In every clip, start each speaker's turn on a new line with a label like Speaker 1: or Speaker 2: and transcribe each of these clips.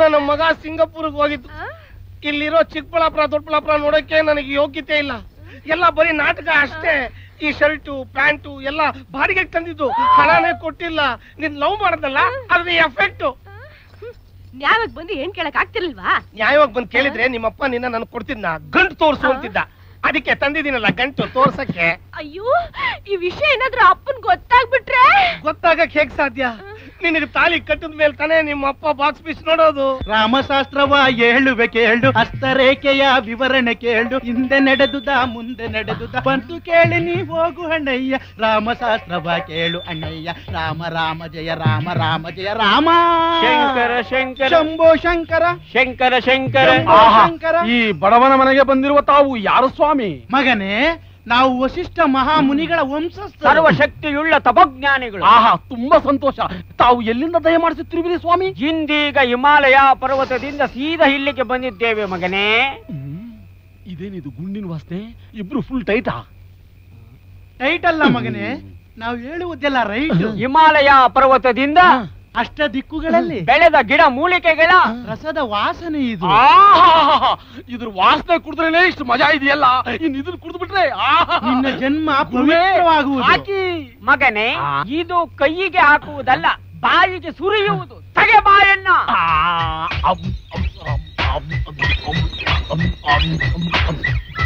Speaker 1: ನಮ್ಮ ಮಗ ಸಿಂಗಾಪುರ್ಗೆ ಹೋಗಿದ್ದು ಇಲ್ಲಿರೋ ಚಿಕ್ಕಬಳ್ಳಾಪುರ ದೊಡ್ಡಬಳ್ಳಾಪುರ ನೋಡಕ್ಕೆ ನನಗೆ ಯೋಗ್ಯತೆ ಇಲ್ಲ ಎಲ್ಲ ಬರೀ ನಾಟಕ ಅಷ್ಟೇ ಈ ಶರ್ಟು ಪ್ಯಾಂಟು ಎಲ್ಲ ಬಾಡಿಗೆ ತಂದಿದ್ದು ಹಣನೇ ಕೊಟ್ಟಿಲ್ಲ ನೀನ್ ಲವ್ ಮಾಡದಲ್ಲ ಅದ್ರ ಎಫೆಕ್ಟ್
Speaker 2: ನ್ಯಾಯವಾಗಿ ಬಂದು ಏನ್ ಕೇಳಕ್ ಆಗ್ತಿರ್ಲಿಲ್ವಾ
Speaker 1: ನ್ಯಾಯವಾಗಿ ಬಂದು ಕೇಳಿದ್ರೆ ನಿಮ್ಮಪ್ಪ ನಿನ್ನ ನನ್ ಕೊಡ್ತಿದ್ನ ಗಂಟು ತೋರ್ಸು ಅಂತಿದ್ದ ಅದಕ್ಕೆ ತಂದಿದ್ದೀನಲ್ಲ ಗಂಟು ತೋರ್ಸಕ್ಕೆ
Speaker 2: ಅಯ್ಯೋ ಈ ವಿಷಯ ಏನಾದ್ರೂ ಅಪ್ಪನ್ ಗೊತ್ತಾಗ್ಬಿಟ್ರೆ
Speaker 1: ಗೊತ್ತಾಗಕ್ ಹೇಗ್ ಸಾಧ್ಯ ನಿನಗೆ ತಾಲಿ ಕಟ್ಟಿದ ಮೇಲೆ ತಾನೇ ನಿಮ್ಮ ಅಪ್ಪ ಬಾಕ್ಸ್ ಪೀಸ್ ನೋಡೋದು
Speaker 3: ರಾಮಶಾಸ್ತ್ರವ ಹೇಳುವೆ ಕೇಳು ಹಸ್ತರೇಖೆಯ ವಿವರಣೆ ಕೇಳು ಹಿಂದೆ ನಡೆದುದ ಮುಂದೆ ನಡೆದುದ ಬಂತು ಕೇಳಿ ನೀ ಹೋಗು ಅಣ್ಣಯ್ಯ ರಾಮಶಾಸ್ತ್ರವ ಕೇಳು ಅಣ್ಣಯ್ಯ ರಾಮ ರಾಮ ಜಯ ರಾಮ ರಾಮ ಜಯ ರಾಮ
Speaker 4: ಶಂಕರ ಶಂಕರ
Speaker 3: ಶಂಭೋ ಶಂಕರ
Speaker 4: ಶಂಕರ ಶಂಕರ
Speaker 3: ಶಂಭೋ
Speaker 4: ಆಹಾ.
Speaker 3: ಶಂಕರ
Speaker 4: ಈ ಬಡವನ ಮನೆಗೆ ಬಂದಿರುವ ತಾವು ಯಾರು ಸ್ವಾಮಿ
Speaker 3: ಮಗನೇ ನಾವು ವಸಿಷ್ಠ ಮಹಾಮುನಿಗಳ ವಂಶಸ್ಥ
Speaker 4: ಸರ್ವಶಕ್ತಿಯುಳ್ಳ ತಪಜ್ಞಾನಿಗಳು
Speaker 5: ಆಹಾ ತುಂಬಾ ಸಂತೋಷ ತಾವು ಎಲ್ಲಿಂದ ದಯ ಮಾಡಿಸುತ್ತಿರುವಿರಿ ಸ್ವಾಮಿ
Speaker 4: ಇಂದೀಗ ಹಿಮಾಲಯ ಪರ್ವತದಿಂದ ಸೀದಾ ಇಲ್ಲಿಗೆ ಬಂದಿದ್ದೇವೆ ಮಗನೇ
Speaker 5: ಇದೇನಿದು ಗುಂಡಿನ ವಾಸನೆ ಇಬ್ರು ಫುಲ್ ಟೈಟಾ
Speaker 3: ಟೈಟ್ ಅಲ್ಲ ಮಗನೇ ನಾವು ಹೇಳುವುದೆಲ್ಲ ರೈಟ್
Speaker 4: ಹಿಮಾಲಯ ಪರ್ವತದಿಂದ
Speaker 3: ಅಷ್ಟ ದಿಕ್ಕುಗಳಲ್ಲಿ
Speaker 4: ಬೆಳೆದ ಗಿಡ ಮೂಲಿಕೆಗಳ
Speaker 3: ರಸದ ವಾಸನೆ ಇದು
Speaker 5: ಆಹಾ ಇದ್ರ ವಾಸನೆ ಕುಡಿದ್ರೇನೆ ಇಷ್ಟು ಮಜಾ ಇದೆಯಲ್ಲ ಇನ್ ಇದನ್ನ ಕುಡಿದು ಬಿಟ್ರೆ ಆಹಾ.
Speaker 3: ನಿನ್ನ ಜನ್ಮ
Speaker 5: ಗುರುವೇ,
Speaker 3: ಪವಿತ್ರವಾಗುವುದು
Speaker 5: ಹಾಕಿ.
Speaker 4: ಮಗನೇ ಇದು ಕೈಯಿಗೆ ಹಾಕುವುದಲ್ಲ ಬಾಯಿಗೆ ಸುರಿಯುವುದು ತಗೆ ಬಾಯನ್ನ
Speaker 5: ಆ, ಅಮ್, ಅಮ್, ಅಮ್, ಅಮ್, ಅಮ್, ಅಮ್, ಅಮ್, ಅಮ್,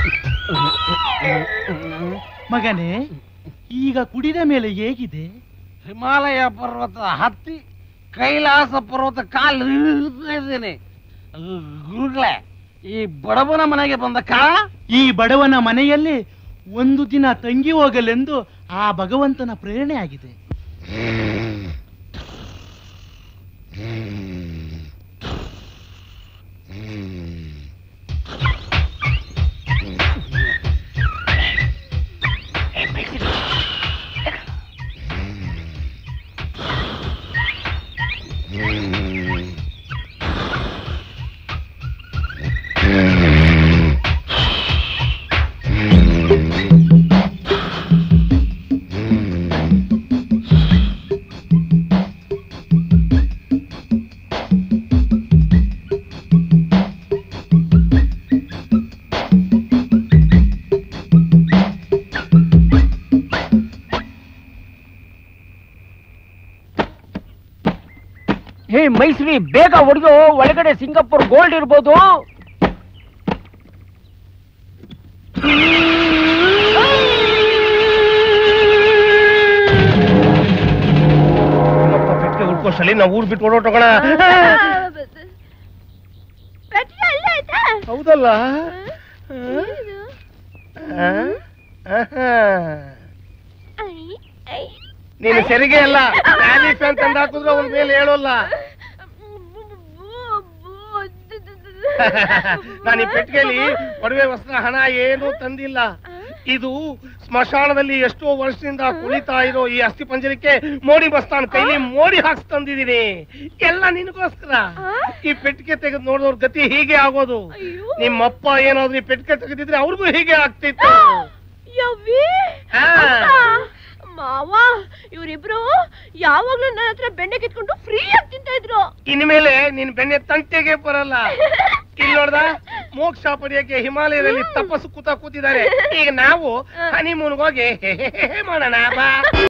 Speaker 5: ಅಮ್.
Speaker 3: ಮಗನೇ ಈಗ ಕುಡಿದ ಮೇಲೆ ಹೇಗಿದೆ
Speaker 1: ಹಿಮಾಲಯ ಪರ್ವತ ಹತ್ತಿ ಕೈಲಾಸ ಪರ್ವತ ಕಾಲು ಇದ್ದೇನೆ ಗುರುಗಳೇ ಈ ಬಡವನ ಮನೆಗೆ ಬಂದ ಕಾರಣ
Speaker 3: ಈ ಬಡವನ ಮನೆಯಲ್ಲಿ ಒಂದು ದಿನ ತಂಗಿ ಹೋಗಲೆಂದು ಆ ಭಗವಂತನ ಪ್ರೇರಣೆ ಆಗಿದೆ
Speaker 4: ಹೇ ಮೈಸೂರಿ ಬೇಗ ಹೊಡೆದು ಒಳಗಡೆ ಸಿಂಗಾಪುರ್ ಗೋಲ್ಡ್ ಇರ್ಬೋದು
Speaker 1: ನಮ್ಮಪ್ಪ ಪೆಟ್ಟಿಗೆ ಉಳ್ಕೋಷ್ಟಲ್ಲಿ ನಾವು ಊರ್ ಬಿಟ್ಟು ಓಡೋಟೋಗೋಣ
Speaker 2: ಪೆಟ್ರೋಲ್ ಅಲ್ಲೇ ಐತೆ
Speaker 1: ಹೌದಲ್ಲ
Speaker 2: ಇದು?
Speaker 1: ಆ? ಆಹಾ.
Speaker 2: ಐ, ಐ.
Speaker 1: ನೀನು ಸರಿಗೆ ಅಲ್ಲ ಟ್ಯಾಲಿ ಫ್ಯಾನ್ ತಂದು ಹಾಕಿದ್ರು ಅವನ ಮೇಲೆ ಹೇಳೋಲ್ಲ ನಾನು ಈ ಪೆಟ್ಟಿಗೆಯಲ್ಲಿ ಒಡವೆ ವಸ್ತ್ರ ಹಣ ಏನೂ ತಂದಿಲ್ಲ ಇದು ಸ್ಮಶಾನದಲ್ಲಿ ಎಷ್ಟೋ ವರ್ಷದಿಂದ ಕುಳಿತಾ ಇರೋ ಈ ಅಸ್ಥಿ ಪಂಜರಕ್ಕೆ ಮೋಡಿ ಬಸ್ತಾನ್ ಕೈಲಿ ಮೋಡಿ ಹಾಕ್ಸ್ ತಂದಿದ್ದೀನಿ ಎಲ್ಲ ನಿನಗೋಸ್ಕರ ಈ ಪೆಟ್ಟಿಗೆ ತೆಗೆದು ನೋಡಿದವ್ರ ಗತಿ ಹೀಗೆ ಆಗೋದು
Speaker 2: ಅಯ್ಯೋ.
Speaker 1: ನಿಮ್ಮಪ್ಪ ಏನಾದ್ರು ಈ ಪೆಟ್ಟಿಗೆ ತೆಗೆದಿದ್ರೆ ಅವ್ರಿಗೂ ಹೀಗೆ ಆಗ್ತಿತ್ತು
Speaker 2: ಯವ್ವಿ
Speaker 1: ಹಾ.
Speaker 2: ಅಪ್ಪ, ಮಾವ ಇವ್ರಿಬ್ರು ಯಾವಾಗ್ಲೂ ನನ್ನ ಹತ್ರ ಬೆಣ್ಣೆ ಕಿತ್ಕೊಂಡು ಫ್ರೀ ಆಗಿ ತಿಂತಾ ಇದ್ರು
Speaker 1: ಇನ್ಮೇಲೆ ನಿನ್ ಬೆಣ್ಣೆ ತಂಟೆಗೆ ಬರಲ್ಲ ಇಲ್ಲಿ ನೋಡ್ದ ಮೋಕ್ಷ ಪಡೆಯಕ್ಕೆ ಹಿಮಾಲಯದಲ್ಲಿ ತಪಸ್ಸು ಕೂತ ಕೂತಿದ್ದಾರೆ ಈಗ ನಾವು ಹನಿಮೂನ್ಗೆ ಹೋಗಿ ಮಾಡೋಣ ಬಾ